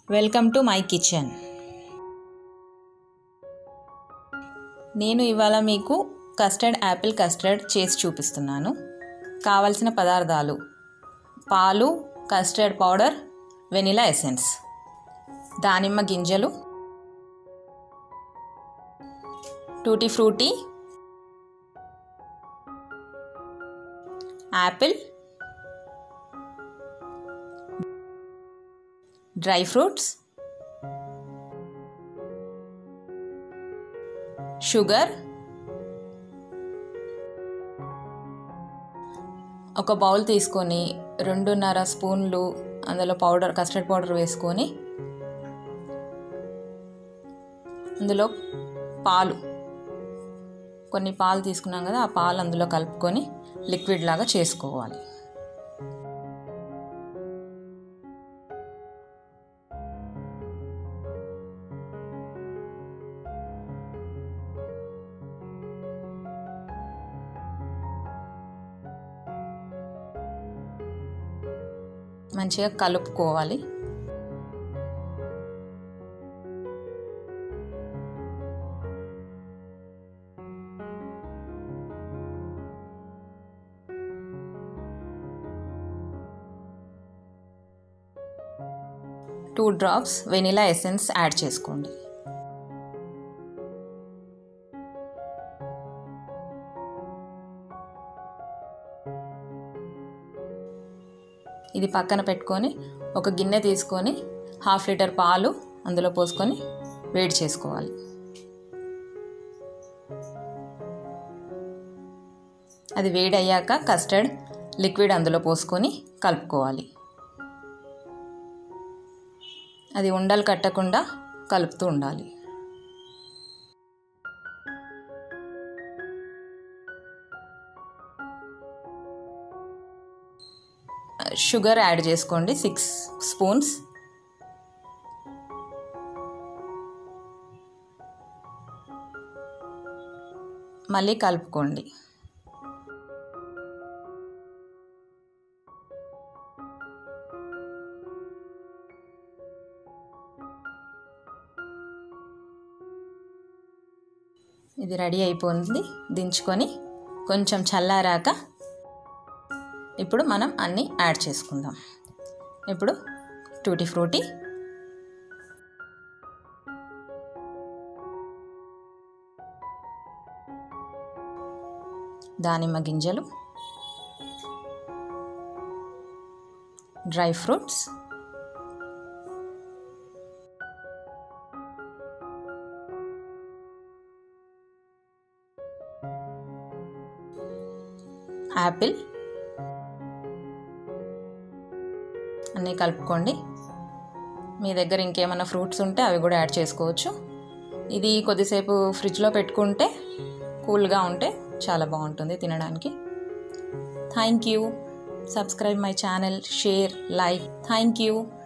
welcome to my kitchen నేను ఇవాళ మీకు కస్టర్డ్ యాపిల్ కస్టర్డ్ చేసి చూపిస్తున్నాను కావలసిన పదార్థాలు పాలు కస్టర్డ్ పౌడర్ వెనిలా ఎసెన్స్ దానిమ్మ గింజలు tutti frutti apple dry fruits sugar ఒక బౌల్ తీసుకొని రెండున్నర స్పూన్లు అందులో పౌడర్ కస్టర్డ్ పౌడర్ వేసుకొని అందులో పాలు కొన్ని పాలు తీసుకున్నాం కదా ఆ పాలు అందులో కలుపుకొని లిక్విడ్ లాగా చేసుకోవాలి మంచిగా కలుపుకోవాలి two drops vanilla essence add చేసుకోండి ఇది పక్కన పెట్టుకొని ఒక గిన్నె తీసుకొని హాఫ్ లీటర్ పాలు అందులో పోసుకొని వేడి చేసుకోవాలి అది వేడి అయ్యాక కస్టర్డ్ లిక్విడ్ అందులో పోసుకొని కలుపుకోవాలి అది ఉండలు కట్టకుండా కలుపుతూ ఉండాలి షుగర్ యాడ్ చేసుకోండి సిక్స్ స్పూన్స్ మళ్ళీ కలుపుకోండి ఇది రెడీ అయిపోయింది దించుకొని కొంచెం చల్లారాక ఇప్పుడు మనం అన్నీ యాడ్ చేసుకుందాం ఇప్పుడు టూటీ ఫ్రూటీ దానిమ్మ గింజలు డ్రై ఫ్రూట్స్ యాపిల్ అన్నీ కలుపుకోండి మీ దగ్గర ఇంకేమైనా ఫ్రూట్స్ ఉంటే అవి కూడా యాడ్ చేసుకోవచ్చు ఇది కొద్దిసేపు ఫ్రిడ్జ్లో పెట్టుకుంటే కూల్గా ఉంటే చాలా బాగుంటుంది తినడానికి thank you subscribe my channel share like thank you